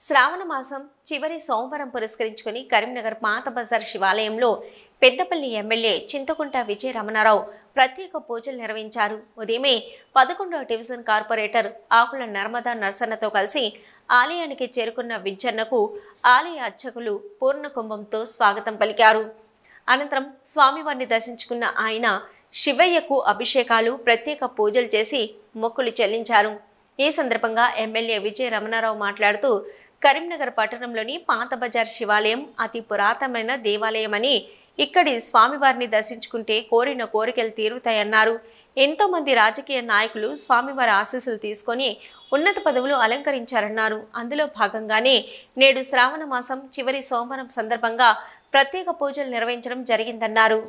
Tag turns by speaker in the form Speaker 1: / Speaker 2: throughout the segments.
Speaker 1: శ్రావణ మాసం చివరి సోమవారం పురస్కరించుకుని కరీంనగర్ పాత బజార్ శివాలయంలో పెద్దపల్లి ఎమ్మెల్యే చింతకుంట విజయ రమణారావు ప్రత్యేక పూజలు నిర్వహించారు ఉదయమే పదకొండవ డివిజన్ కార్పొరేటర్ ఆకుల నర్మదా నర్సన్నతో కలిసి ఆలయానికి చేరుకున్న విజ్జన్నకు ఆలయ అర్చకులు పూర్ణ కుంభంతో స్వాగతం పలికారు అనంతరం స్వామివారిని దర్శించుకున్న ఆయన శివయ్యకు అభిషేకాలు ప్రత్యేక పూజలు చేసి మొక్కులు చెల్లించారు ఈ సందర్భంగా ఎమ్మెల్యే విజయ రమణారావు మాట్లాడుతూ కరీంనగర్ పట్టణంలోని పాత బజార్ శివాలయం అతి పురాతనమైన దేవాలయమని ఇక్కడి స్వామివారిని దర్శించుకుంటే కోరిన కోరికలు తీరుతాయన్నారు ఎంతో మంది రాజకీయ నాయకులు స్వామివారి ఆశీస్సులు తీసుకొని ఉన్నత పదవులు అలంకరించారన్నారు అందులో భాగంగానే నేడు శ్రావణ మాసం చివరి సోమవారం సందర్భంగా ప్రత్యేక పూజలు నిర్వహించడం జరిగిందన్నారు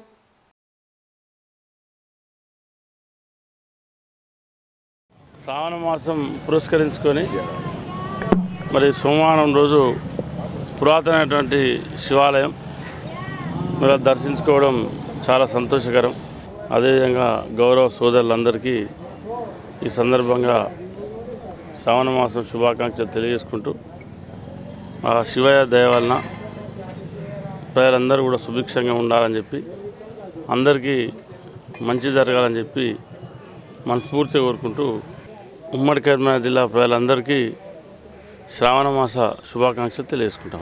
Speaker 2: శ్రావణ మాసం పురస్కరించుకొని మరి సోమవారం రోజు పురాతనమైనటువంటి శివాలయం మరి అది దర్శించుకోవడం చాలా సంతోషకరం అదేవిధంగా గౌరవ సోదరులందరికీ ఈ సందర్భంగా శ్రావణ మాసం శుభాకాంక్షలు తెలియజేసుకుంటూ ఆ శివయ్య దయ వలన ప్రజలందరూ కూడా సుభిక్షంగా ఉండాలని చెప్పి అందరికీ మంచి జరగాలని చెప్పి మనస్ఫూర్తిగా కోరుకుంటూ ఉమ్మడి కరీంనగర్ జిల్లా ప్రజలందరికీ శ్రావణ మాస శుభాకాంక్షలు తెలియజేసుకుంటాం